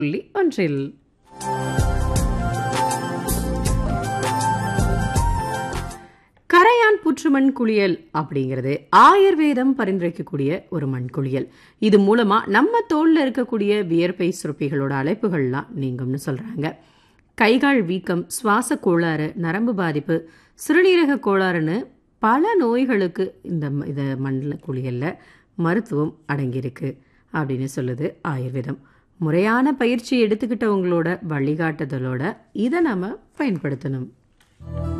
புள்ளி ஒன்றில் கரையான் புற்றுமண் குளியல் அப்படிங்கிறது ஆயுர்வேதம் பரிந்துரைக்கக்கூடிய ஒரு மண் குளியல் இது மூலமா நம்ம தோல்ல இருக்கக்கூடிய வியர்ப்பை சுரப்பிகளோட அழைப்புகள்லாம் நீங்கும்னு சொல்றாங்க கைகால் வீக்கம் சுவாச கோளாறு நரம்பு பாதிப்பு சிறுநீரக கோளாறுன்னு பல நோய்களுக்கு இந்த ம- இத மண்ணில் குளியல்ல மருத்துவம் அடங்கியிருக்கு அப்படின்னு சொல்லுது ஆயுர்வேதம் முறையான பயிற்சி எடுத்துக்கிட்டவங்களோட வழிகாட்டுதலோட இதை நம்ம பயன்படுத்தணும்